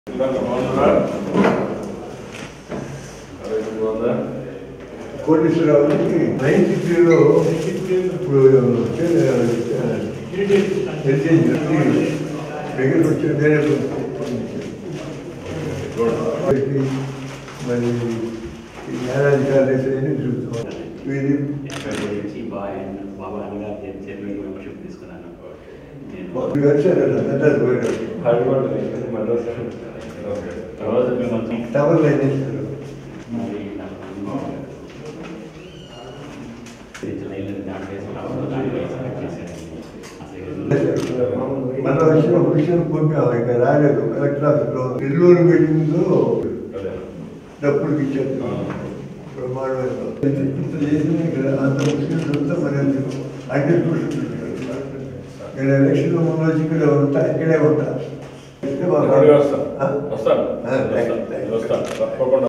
కోటేశ్వరరావుకి nine సిక్స్టీలో ఇప్పుడు heritage దగ్గరకు వచ్చిన వేరే వాళ్ళకి మరి ఈ న్యాయాధికారులు వేసేది చూస్తాం ఇది నుంచి బాయ్ అండ్ బాబా అనగా చైర్మన్ మెంబర్షిప్ తీసుకున్నాను నేను మీరు వచ్చారన్న మెడ్రాస్ పోయినారు తర్వాత మేము మొత్తం టవర్లు ఏం చేస్తారు మరి నాకు రీజన్ అయ్యింది దాంట్లో వేసి టవర్లో దాంట్లో వేసి కట్ చేశాను అసలు మన వచ్చిన విషయం పంపాము ఇంకా రాలేదు కలెక్టర్ ఆఫీస్లో నెల్లూరు మీటింగ్లో డబ్బులకి ఇచ్చారు ప్రమాణంగా ఇంత చేసిన ఇక్కడ అంత ముస్లిమ్స్ అంతా మన అంటే చూసుకుంటున్నారు ఇక్కడ ఎలక్షన్ ముందు వచ్చి ఇక్కడ ఉంటా ఇక్కడే ఉంటా అయితే మాకు- ఇక్కడికి వస్తా. ఆ? వస్తాను ఆ, థాంక్స్, థాంక్స్. వస్తాను తప్పకుండా